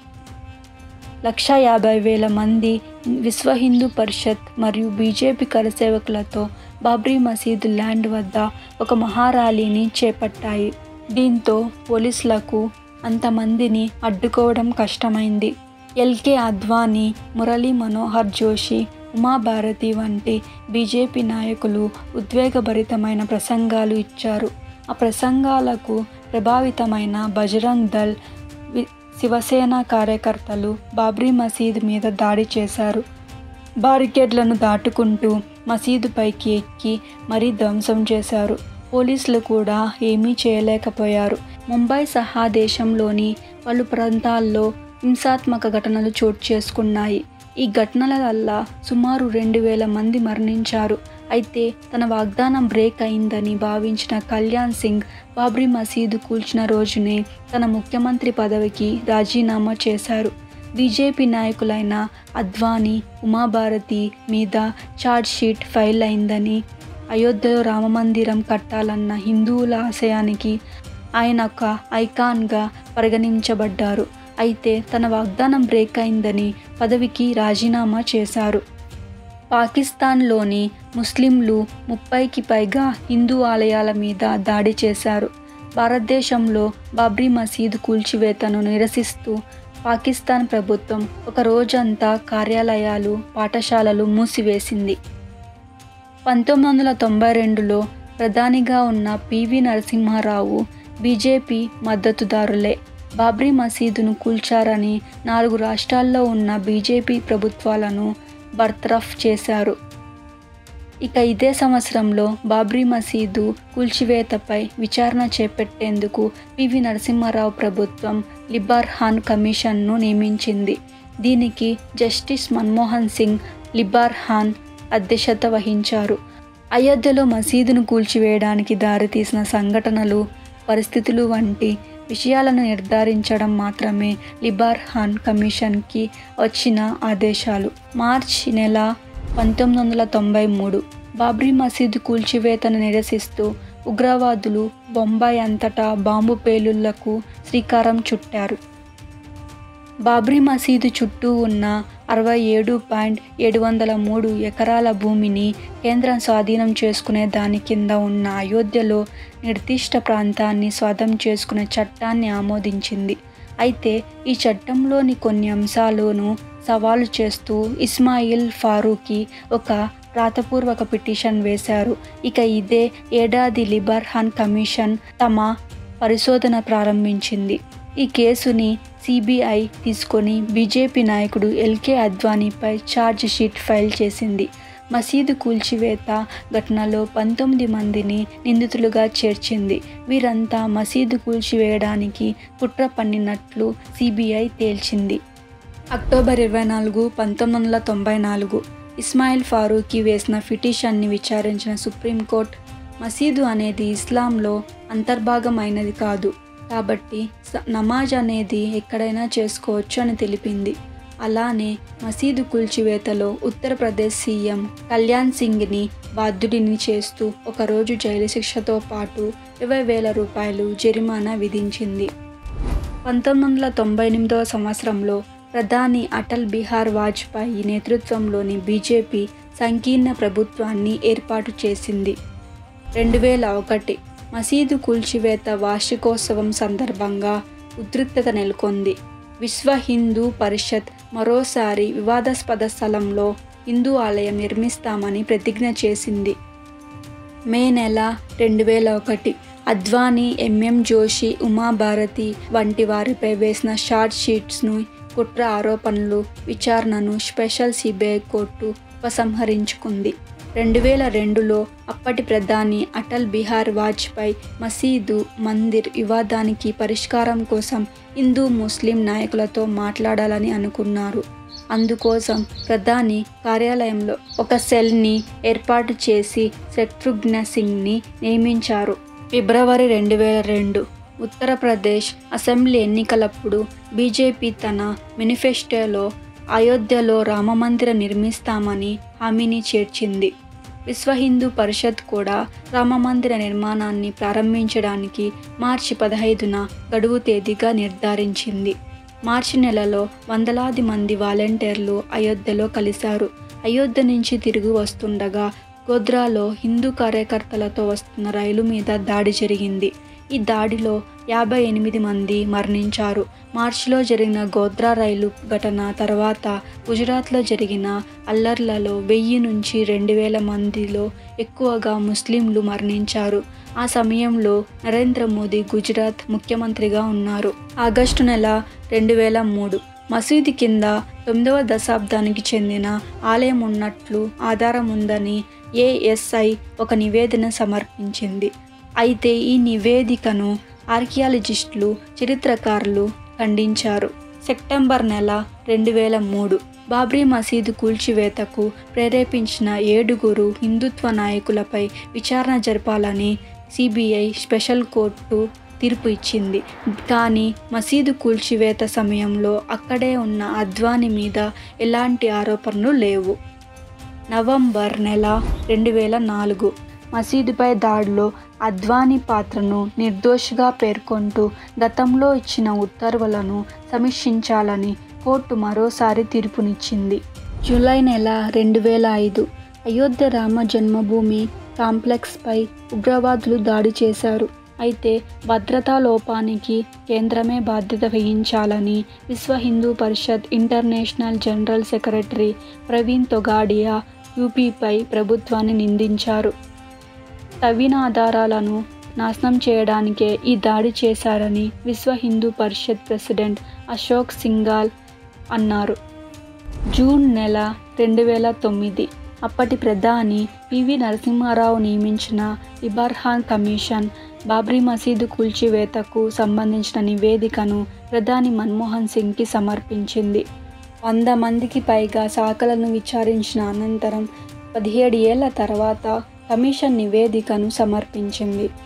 లక్ష యాభై వేల మంది విశ్వ హిందూ పరిషత్ మరియు బీజేపీ కరసేవకులతో బాబ్రీ మసీదు ల్యాండ్ వద్ద ఒక మహారాలీని చేపట్టాయి దీంతో పోలీసులకు అంతమందిని అడ్డుకోవడం కష్టమైంది ఎల్కే అద్వానీ మురళీ మనోహర్ జోషి ఉమాభారతి వంటి బీజేపీ నాయకులు ఉద్వేగభరితమైన ప్రసంగాలు ఇచ్చారు ఆ ప్రసంగాలకు ప్రభావితమైన బజరంగ్ దళ్ వి- శివసేన కార్యకర్తలు బాబ్రీ మసీదు మీద దాడి చేశారు బారికేడ్లను దాటుకుంటూ మసీదు పైకి ఎక్కి మరీ ధ్వంసం చేశారు పోలీసులు కూడా ఏమీ చేయలేకపోయారు ముంబై సహా దేశంలోని పలు ప్రాంతాల్లో హింసాత్మక ఘటనలు చోటు చేసుకున్నాయి ఈ ఘటనల వల్ల సుమారు రెండు వేల మంది మరణించారు అయితే తన వాగ్దానం బ్రేక్ అయిందని భావించిన కళ్యాణ్ సింగ్ బాబ్రీ మసీదు కూల్చిన రోజునే తన ముఖ్యమంత్రి పదవికి రాజీనామా చేశారు బీజేపీ నాయకులైన అద్వానీ ఉమాభారతి మీద ఛార్జ్షీట్ ఫైల్ అయిందని అయోధ్యలో రామమందిరం కట్టాలన్న హిందువుల ఆశయానికి ఆయన ఒక ఐకాన్గా పరిగణించబడ్డారు అయితే తన వాగ్దానం బ్రేక్ అయిందని పదవికి రాజీనామా చేశారు పాకిస్తాన్లోని ముస్లింలు ముప్పైకి పైగా హిందూ ఆలయాల మీద దాడి చేశారు భారతదేశంలో బాబ్రీ మసీదు కూల్చివేతను నిరసిస్తూ పాకిస్తాన్ ప్రభుత్వం ఒక రోజంతా కార్యాలయాలు పాఠశాలలు మూసివేసింది పంతొమ్మిది వందల తొంభై రెండులో ప్రధానిగా ఉన్న పివి నరసింహారావు బీజేపీ మద్దతుదారులే బాబ్రీ మసీదును కూల్చారని నాలుగు రాష్ట్రాల్లో ఉన్న బీజేపీ ప్రభుత్వాలను బర్తరఫ్ చేశారు ఇక ఇదే సంవత్సరంలో బాబ్రీ మసీదు కూల్చివేతపై విచారణ చేపట్టేందుకు పివి నరసింహారావు ప్రభుత్వం లిబార్ ఖాన్ కమిషన్ను నియమించింది దీనికి జస్టిస్ మన్మోహన్ సింగ్ లిబార్ ఖాన్ అధ్యక్షత వహించారు అయోధ్యలో మసీదును కూల్చివేయడానికి దారితీసిన సంఘటనలు పరిస్థితులు వంటి విషయాలను నిర్ధారించడం మాత్రమే లిబార్హాన్ కమిషన్కి వచ్చిన ఆదేశాలు మార్చి నెల పంతొమ్మిది వందల తొంభై మూడు బాబ్రీ మసీదు కూల్చివేతను నిరసిస్తూ ఉగ్రవాదులు బొంబాయి అంతటా బాంబు పేలుళ్లకు శ్రీకారం చుట్టారు బాబ్రీ మసీదు చుట్టూ ఉన్న అరవై ఏడు పాయింట్ ఏడు వందల మూడు ఎకరాల భూమిని కేంద్రం స్వాధీనం చేసుకునే దాని కింద ఉన్న అయోధ్యలో నిర్దిష్ట ప్రాంతాన్ని స్వాధం చేసుకునే చట్టాన్ని ఆమోదించింది అయితే ఈ చట్టంలోని కొన్ని అంశాలను సవాలు చేస్తూ ఇస్మాయిల్ ఫారూఖీ ఒక రాతపూర్వక పిటిషన్ వేశారు ఇక ఇదే ఏడాది లిబర్హాన్ కమిషన్ తమ పరిశోధన ప్రారంభించింది ఈ కేసుని సిబిఐ తీసుకొని బీజేపీ నాయకుడు ఎల్కే అద్వానీపై ఛార్జ్ షీట్ ఫైల్ చేసింది మసీదు కూల్చివేత ఘటనలో పంతొమ్మిది మందిని నిందితులుగా చేర్చింది వీరంతా మసీదు కూల్చివేయడానికి కుట్ర పన్నినట్లు సిబిఐ తేల్చింది అక్టోబర్ ఇరవై నాలుగు పంతొమ్మిది వందల తొంభై నాలుగు ఇస్మాయిల్ ఫారూఖీ వేసిన పిటిషన్ని విచారించిన సుప్రీంకోర్టు మసీదు అనేది ఇస్లాంలో అంతర్భాగమైనది కాదు కాబట్టి స- నమాజ్ అనేది ఎక్కడైనా చేసుకోవచ్చు అని తెలిపింది అలానే మసీదు కూల్చివేతలో ఉత్తరప్రదేశ్ సీఎం కళ్యాణ్ సింగ్ని బాధ్యుడిని చేస్తూ ఒకరోజు జైలు శిక్షతో పాటు ఇరవై వేల రూపాయలు జరిమానా విధించింది పంతొమ్మిది వందల తొంభై ఎనిమిదవ సంవత్సరంలో ప్రధాని అటల్ బిహార్ వాజ్పేయి నేతృత్వంలోని బీజేపీ సంకీర్ణ ప్రభుత్వాన్ని ఏర్పాటు చేసింది రెండు వేల ఒకటి మసీదు కూల్చివేత వార్షికోత్సవం సందర్భంగా ఉద్రిక్తత నెలకొంది విశ్వ హిందూ పరిషత్ మరోసారి వివాదాస్పద స్థలంలో హిందూ ఆలయం నిర్మిస్తామని ప్రతిజ్ఞ చేసింది మే నెల రెండు వేల ఒకటి అద్వానీ ఎంఎం జోషి ఉమాభారతి వంటి వారిపై వేసిన షార్ట్ షీట్స్ను కుట్ర ఆరోపణలు విచారణను స్పెషల్ సిబిఐ కోర్టు ఉపసంహరించుకుంది రెండు వేల రెండులో అప్పటి ప్రధాని అటల్ బిహార్ వాజ్పేయి మసీదు మందిర్ వివాదానికి పరిష్కారం కోసం హిందూ ముస్లిం నాయకులతో మాట్లాడాలని అనుకున్నారు అందుకోసం ప్రధాని కార్యాలయంలో ఒక సెల్ని ఏర్పాటు చేసి శత్రుఘ్న సింగ్ని నియమించారు ఫిబ్రవరి రెండు వేల రెండు ఉత్తరప్రదేశ్ అసెంబ్లీ ఎన్నికలప్పుడు బీజేపీ తన మేనిఫెస్టోలో అయోధ్యలో రామమందిరం నిర్మిస్తామని హామీని చేర్చింది విశ్వ హిందూ పరిషత్ కూడా రామమందిర నిర్మాణాన్ని ప్రారంభించడానికి మార్చి పదహైదున గడువు తేదీగా నిర్ధారించింది మార్చి నెలలో వందలాది మంది వాలంటీర్లు అయోధ్యలో కలిశారు అయోధ్య నుంచి తిరిగి వస్తుండగా గోధ్రాలో హిందూ కార్యకర్తలతో వస్తున్న రైలు మీద దాడి జరిగింది ఈ దాడిలో యాభై ఎనిమిది మంది మరణించారు మార్చిలో జరిగిన గోద్రా రైలు ఘటన తర్వాత గుజరాత్లో జరిగిన అల్లర్లలో వెయ్యి నుంచి రెండు వేల మందిలో ఎక్కువగా ముస్లింలు మరణించారు ఆ సమయంలో నరేంద్ర మోదీ గుజరాత్ ముఖ్యమంత్రిగా ఉన్నారు ఆగస్టు నెల రెండు వేల మూడు మసీదు కింద తొమ్మిదవ దశాబ్దానికి చెందిన ఆలయం ఉన్నట్లు ఆధారం ఉందని ఏఎస్ఐ ఒక నివేదన సమర్పించింది అయితే ఈ నివేదికను ఆర్కియాలజిస్టులు చరిత్రకారులు ఖండించారు సెప్టెంబర్ నెల రెండు వేల మూడు బాబ్రీ మసీదు కూల్చివేతకు ప్రేరేపించిన ఏడుగురు హిందుత్వ నాయకులపై విచారణ జరపాలని సిబిఐ స్పెషల్ కోర్టు తీర్పు ఇచ్చింది కానీ మసీదు కూల్చివేత సమయంలో అక్కడే ఉన్న అద్వాని మీద ఎలాంటి ఆరోపణలు లేవు నవంబర్ నెల రెండు వేల నాలుగు మసీదుపై దాడిలో అద్వానీ పాత్రను నిర్దోషిగా పేర్కొంటూ గతంలో ఇచ్చిన ఉత్తర్వులను సమీక్షించాలని కోర్టు మరోసారి తీర్పునిచ్చింది జూలై నెల రెండు వేల ఐదు అయోధ్య రామ జన్మభూమి కాంప్లెక్స్పై ఉగ్రవాదులు దాడి చేశారు అయితే భద్రతా లోపానికి కేంద్రమే బాధ్యత వహించాలని Vishwa Hindu Parishad international general secretary Praveen Togadia యూపీపై ప్రభుత్వాన్ని నిందించారు తవ్విన ఆధారాలను నాశనం చేయడానికే ఈ దాడి చేశారని విశ్వ హిందూ పరిషత్ ప్రెసిడెంట్ అశోక్ సింఘాల్ అన్నారు జూన్ నెల రెండు వేల తొమ్మిది అప్పటి ప్రధాని పివి నరసింహారావు నియమించిన ఇబర్హాన్ కమిషన్ బాబ్రీ మసీదు కూల్చివేతకు సంబంధించిన నివేదికను ప్రధాని మన్మోహన్ సింగ్కి సమర్పించింది వంద మందికి పైగా శాఖలను విచారించిన అనంతరం పదిహేడు ఏళ్ల తర్వాత కమిషన్ నివేదికను సమర్పించింది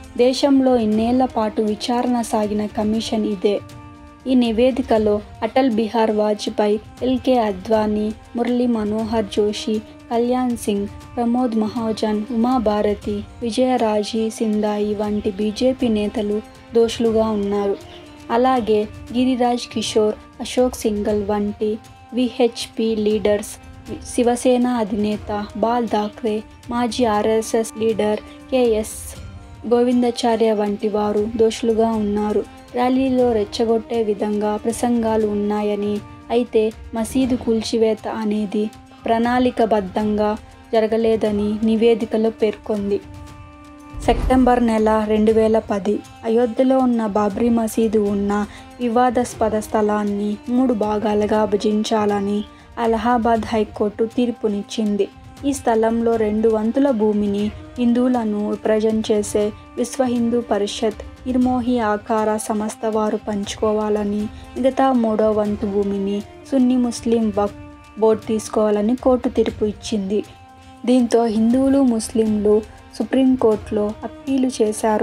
దేశంలో ఇన్నేళ్ల పాటు విచారణ సాగిన కమిషన్ ఇదే ఈ నివేదికలో అటల్ బిహార్ వాజ్పేయి ఎల్కే అద్వానీ మురళీ మనోహర్ జోషి కళ్యాణ్ సింగ్ ప్రమోద్ మహాజన్ ఉమాభారతి విజయరాజీ సింధాయి వంటి బీజేపీ నేతలు దోషులుగా ఉన్నారు అలాగే గిరిరాజ్ కిషోర్ అశోక్ సింగల్ వంటి విహెచ్పి లీడర్స్ శివసేన అధినేత బాల్ ఠాక్రే మాజీ ఆర్ఎస్ఎస్ లీడర్ కెఎస్ గోవిందాచార్య వంటి వారు దోషులుగా ఉన్నారు ర్యాలీలో రెచ్చగొట్టే విధంగా ప్రసంగాలు ఉన్నాయని అయితే మసీదు కూల్చివేత అనేది ప్రణాళికబద్ధంగా జరగలేదని నివేదికలో పేర్కొంది సెప్టెంబర్ నెల రెండు వేల పది అయోధ్యలో ఉన్న బాబ్రీ మసీదు ఉన్న వివాదాస్పద స్థలాన్ని మూడు భాగాలుగా విభజించాలని అలహాబాద్ హైకోర్టు తీర్పునిచ్చింది ఈ స్థలంలో రెండు వంతుల భూమిని హిందువులను రిప్రజెంట్ చేసే విశ్వ హిందూ పరిషత్ నిర్మోహి ఆకార సంస్థ వారు పంచుకోవాలని మిగతా మూడో వంతు భూమిని సున్నీ ముస్లిం వక్ బోర్డు తీసుకోవాలని కోర్టు తీర్పు ఇచ్చింది దీంతో హిందువులు ముస్లింలు సుప్రీంకోర్టులో అప్పీలు చేశారు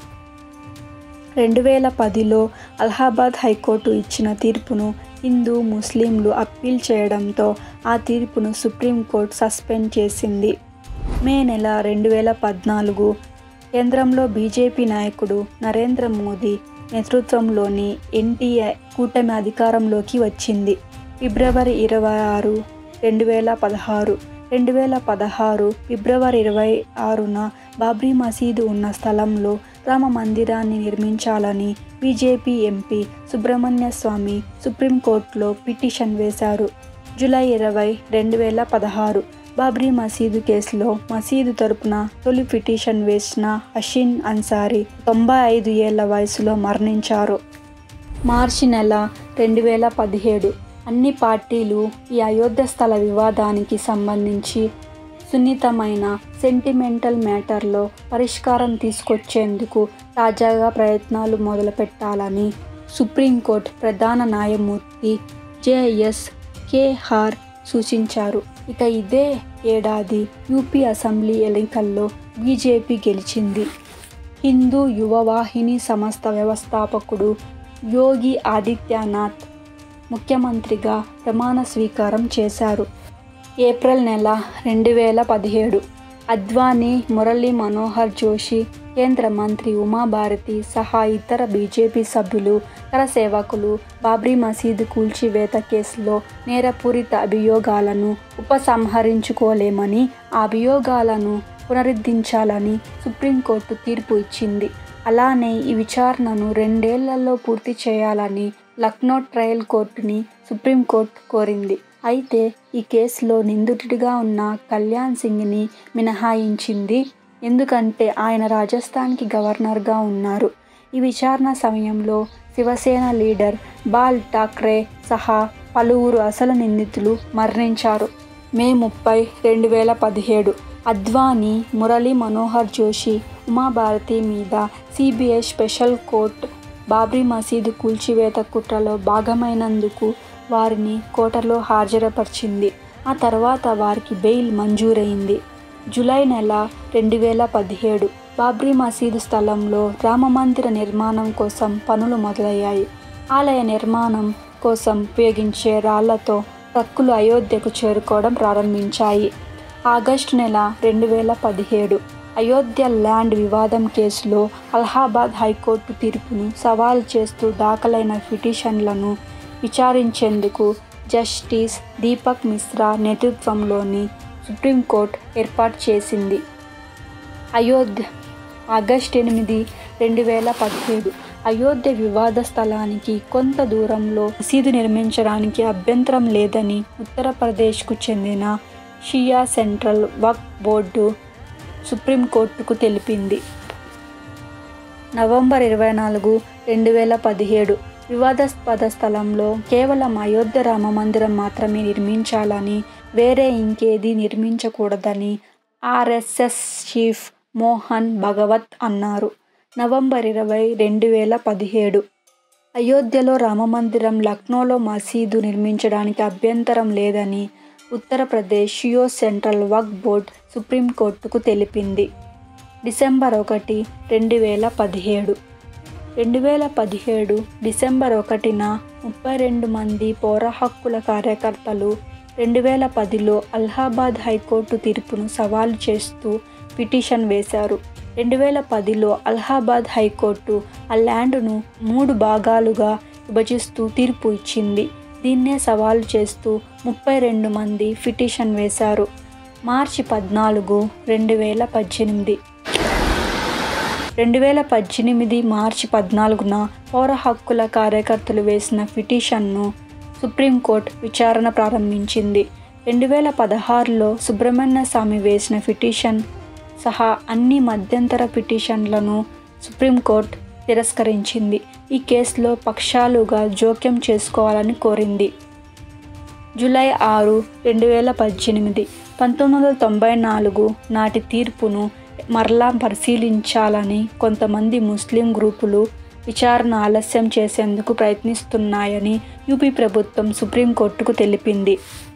రెండు వేల పదిలో అలహాబాద్ హైకోర్టు ఇచ్చిన తీర్పును హిందూ ముస్లింలు అప్పీల్ చేయడంతో ఆ తీర్పును సుప్రీంకోర్టు సస్పెండ్ చేసింది మే నెల రెండు వేల పద్నాలుగు కేంద్రంలో బీజేపీ నాయకుడు నరేంద్ర మోదీ నేతృత్వంలోని ఎన్టీఏ కూటమి అధికారంలోకి వచ్చింది ఫిబ్రవరి ఇరవై ఆరు రెండు వేల పదహారు రెండు వేల పదహారు ఫిబ్రవరి ఇరవై ఆరున బాబ్రీ మసీదు ఉన్న స్థలంలో రామ మందిరాన్ని నిర్మించాలని బీజేపీ ఎంపీ సుబ్రహ్మణ్య స్వామి సుప్రీంకోర్టులో పిటిషన్ వేశారు జూలై ఇరవై రెండు వేల పదహారు బాబ్రీ మసీదు కేసులో మసీదు తరపున తొలి పిటిషన్ వేసిన హషీన్ అన్సారీ తొంభై ఐదు ఏళ్ల వయసులో మరణించారు మార్చి నెల రెండు వేల పదిహేడు అన్ని పార్టీలు ఈ అయోధ్య స్థల వివాదానికి సంబంధించి సున్నితమైన సెంటిమెంటల్ మ్యాటర్లో పరిష్కారం తీసుకొచ్చేందుకు తాజాగా ప్రయత్నాలు మొదలుపెట్టాలని సుప్రీంకోర్టు ప్రధాన న్యాయమూర్తి జేఎస్ కేహార్ సూచించారు ఇక ఇదే ఏడాది యూపీ అసెంబ్లీ ఎన్నికల్లో బీజేపీ గెలిచింది హిందూ యువవాహిని సంస్థ వ్యవస్థాపకుడు యోగి ఆదిత్యనాథ్ ముఖ్యమంత్రిగా ప్రమాణ స్వీకారం చేశారు ఏప్రిల్ నెల రెండు వేల పదిహేడు అద్వానీ మురళీ మనోహర్ జోషి కేంద్ర మంత్రి ఉమాభారతి సహా ఇతర బీజేపీ సభ్యులు కరసేవకులు బాబ్రీ మసీదు కూల్చివేత కేసులో నేరపూరిత అభియోగాలను ఉపసంహరించుకోలేమని ఆ అభియోగాలను పునరుద్ధరించాలని సుప్రీంకోర్టు తీర్పు ఇచ్చింది అలానే ఈ విచారణను రెండేళ్లలో పూర్తి చేయాలని లక్నో ట్రయల్ కోర్టుని సుప్రీంకోర్టు కోరింది అయితే ఈ కేసులో నిందితుడిగా ఉన్న కళ్యాణ్ సింగ్ని మినహాయించింది ఎందుకంటే ఆయన రాజస్థాన్కి గవర్నర్గా ఉన్నారు ఈ విచారణ సమయంలో శివసేన లీడర్ బాల్ ఠాక్రే సహా పలువురు అసలు నిందితులు మరణించారు మే ముప్పై రెండు వేల పదిహేడు అద్వానీ మురళీ మనోహర్ జోషి ఉమాభారతి మీద సిబిఐ స్పెషల్ కోర్టు బాబ్రీ మసీదు కూల్చివేత కుట్రలో భాగమైనందుకు వారిని కోటలో హాజరుపరిచింది ఆ తర్వాత వారికి బెయిల్ మంజూరైంది జూలై నెల రెండు వేల పదిహేడు బాబ్రీ మసీదు స్థలంలో రామమందిర నిర్మాణం కోసం పనులు మొదలయ్యాయి ఆలయ నిర్మాణం కోసం ఉపయోగించే రాళ్లతో ట్రక్కులు అయోధ్యకు చేరుకోవడం ప్రారంభించాయి ఆగస్టు నెల రెండు వేల పదిహేడు అయోధ్య ల్యాండ్ వివాదం కేసులో అలహాబాద్ హైకోర్టు తీర్పును సవాల్ చేస్తూ దాఖలైన పిటిషన్లను విచారించేందుకు జస్టిస్ దీపక్ మిశ్రా నేతృత్వంలోని సుప్రీంకోర్టు ఏర్పాటు చేసింది అయోధ్య ఆగస్ట్ ఎనిమిది రెండు వేల పదిహేడు అయోధ్య వివాద స్థలానికి కొంత దూరంలో మసీదు నిర్మించడానికి అభ్యంతరం లేదని ఉత్తరప్రదేశ్కు చెందిన షియా సెంట్రల్ వక్ బోర్డు సుప్రీంకోర్టుకు తెలిపింది నవంబర్ ఇరవై నాలుగు రెండు వేల పదిహేడు వివాదాస్పద స్థలంలో కేవలం అయోధ్య రామ మందిరం మాత్రమే నిర్మించాలని వేరే ఇంకేది నిర్మించకూడదని ఆర్ఎస్ఎస్ చీఫ్ మోహన్ భగవత్ అన్నారు నవంబర్ ఇరవై రెండు వేల పదిహేడు అయోధ్యలో రామమందిరం లక్నోలో మసీదు నిర్మించడానికి అభ్యంతరం లేదని ఉత్తరప్రదేశ్ షియో సెంట్రల్ వక్ బోర్డ్ సుప్రీంకోర్టుకు తెలిపింది డిసెంబర్ ఒకటి రెండు వేల పదిహేడు రెండు వేల పదిహేడు డిసెంబర్ ఒకటిన ముప్పై రెండు మంది పౌర హక్కుల కార్యకర్తలు రెండు వేల పదిలో అలహాబాద్ హైకోర్టు తీర్పును సవాలు చేస్తూ పిటిషన్ వేశారు రెండు వేల పదిలో అలహాబాద్ హైకోర్టు ఆ ల్యాండ్ను మూడు భాగాలుగా విభజిస్తూ తీర్పు ఇచ్చింది దీన్నే సవాలు చేస్తూ ముప్పై రెండు మంది పిటిషన్ వేశారు మార్చి పద్నాలుగు రెండు వేల పద్దెనిమిది రెండు వేల పద్దెనిమిది మార్చి పద్నాలుగున పౌర హక్కుల కార్యకర్తలు వేసిన పిటిషన్ను సుప్రీంకోర్టు విచారణ ప్రారంభించింది రెండు వేల పదహారులో సుబ్రహ్మణ్య స్వామి వేసిన పిటిషన్ సహా అన్ని మధ్యంతర పిటిషన్లను సుప్రీంకోర్టు తిరస్కరించింది ఈ కేసులో పక్షాలుగా జోక్యం చేసుకోవాలని కోరింది జూలై ఆరు రెండు వేల పద్దెనిమిది పంతొమ్మిది వందల తొంభై నాలుగు నాటి తీర్పును మరలా పరిశీలించాలని కొంతమంది ముస్లిం గ్రూపులు విచారణ ఆలస్యం చేసేందుకు ప్రయత్నిస్తున్నాయని యూపీ ప్రభుత్వం సుప్రీంకోర్టుకు తెలిపింది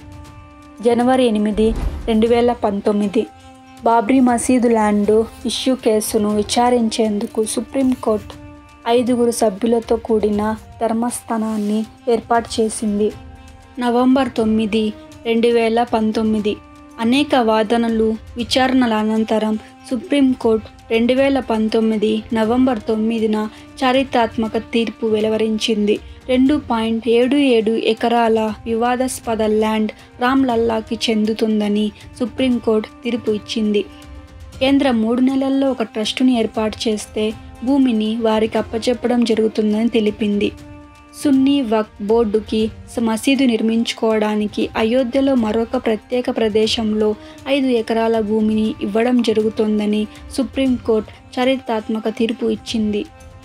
జనవరి ఎనిమిది రెండు వేల పంతొమ్మిది బాబ్రీ మసీదు ల్యాండ్ ఇష్యూ కేసును విచారించేందుకు సుప్రీంకోర్టు ఐదుగురు సభ్యులతో కూడిన ధర్మస్థానాన్ని ఏర్పాటు చేసింది నవంబర్ తొమ్మిది రెండు వేల పంతొమ్మిది అనేక వాదనలు విచారణల అనంతరం సుప్రీంకోర్టు రెండు వేల పంతొమ్మిది నవంబర్ తొమ్మిదిన చారిత్రాత్మక తీర్పు వెలువరించింది రెండు పాయింట్ ఏడు ఏడు ఎకరాల వివాదాస్పద ల్యాండ్ రామ్లల్లాకి చెందుతుందని సుప్రీంకోర్టు తీర్పు ఇచ్చింది కేంద్రం మూడు నెలల్లో ఒక ట్రస్టుని ఏర్పాటు చేస్తే భూమిని వారికి అప్పచెప్పడం జరుగుతుందని తెలిపింది సున్నీ వక్ బోర్డుకి మసీదు నిర్మించుకోవడానికి అయోధ్యలో మరొక ప్రత్యేక ప్రదేశంలో ఐదు ఎకరాల భూమిని ఇవ్వడం జరుగుతోందని సుప్రీంకోర్టు చారిత్రాత్మక తీర్పు ఇచ్చింది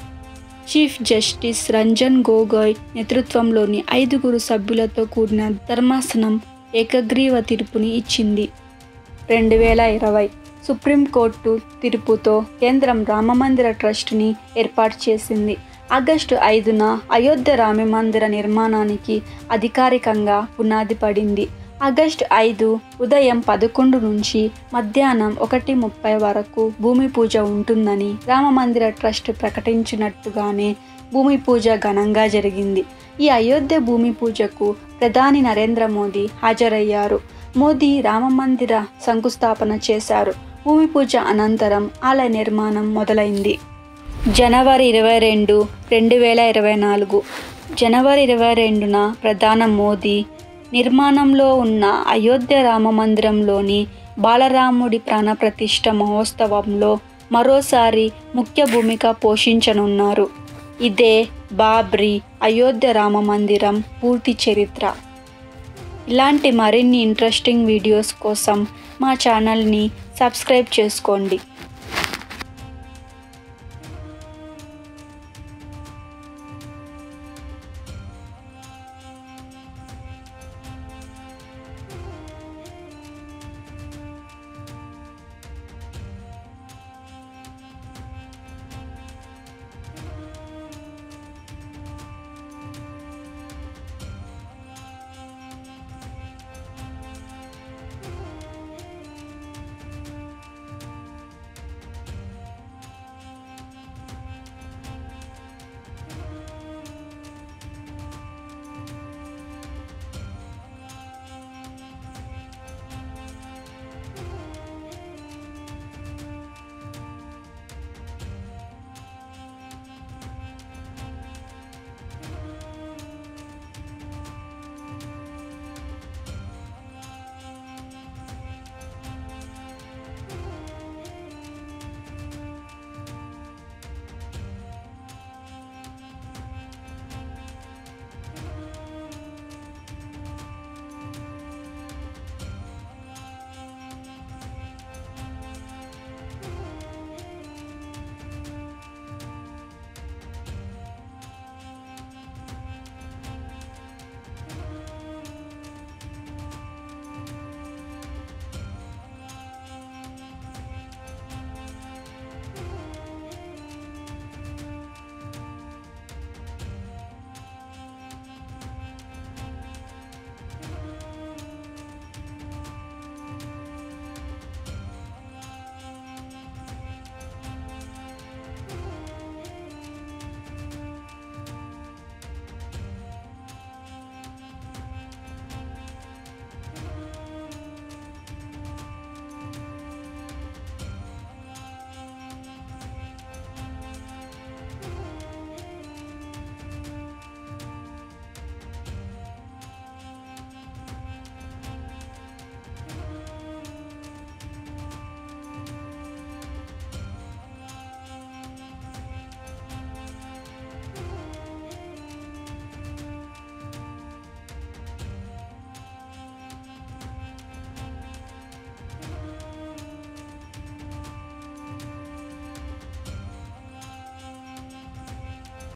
చీఫ్ జస్టిస్ రంజన్ గోగోయ్ నేతృత్వంలోని ఐదుగురు సభ్యులతో కూడిన ధర్మాసనం ఏకగ్రీవ తీర్పుని ఇచ్చింది రెండు వేల ఇరవై సుప్రీంకోర్టు తీర్పుతో కేంద్రం రామమందిర ట్రస్టుని ఏర్పాటు చేసింది ఆగస్టు ఐదున అయోధ్య రామమందిర నిర్మాణానికి అధికారికంగా పునాది పడింది ఆగస్టు ఐదు ఉదయం పదకొండు నుంచి మధ్యాహ్నం ఒకటి ముప్పై వరకు భూమి పూజ ఉంటుందని రామమందిర ట్రస్ట్ ప్రకటించినట్టుగానే భూమి పూజ ఘనంగా జరిగింది ఈ అయోధ్య భూమి పూజకు ప్రధాని నరేంద్ర మోదీ హాజరయ్యారు మోదీ రామమందిర శంకుస్థాపన చేశారు భూమి పూజ అనంతరం ఆలయ నిర్మాణం మొదలైంది జనవరి ఇరవై రెండు రెండు వేల ఇరవై నాలుగు జనవరి ఇరవై రెండున ప్రధాన మోదీ నిర్మాణంలో ఉన్న అయోధ్య రామ మందిరంలోని బాలరాముడి ప్రాణప్రతిష్ఠ మహోత్సవంలో మరోసారి ముఖ్య భూమిక పోషించనున్నారు ఇదే బాబ్రీ అయోధ్య రామ మందిరం పూర్తి చరిత్ర ఇలాంటి మరిన్ని ఇంట్రెస్టింగ్ వీడియోస్ కోసం మా ఛానల్ని సబ్స్క్రైబ్ చేసుకోండి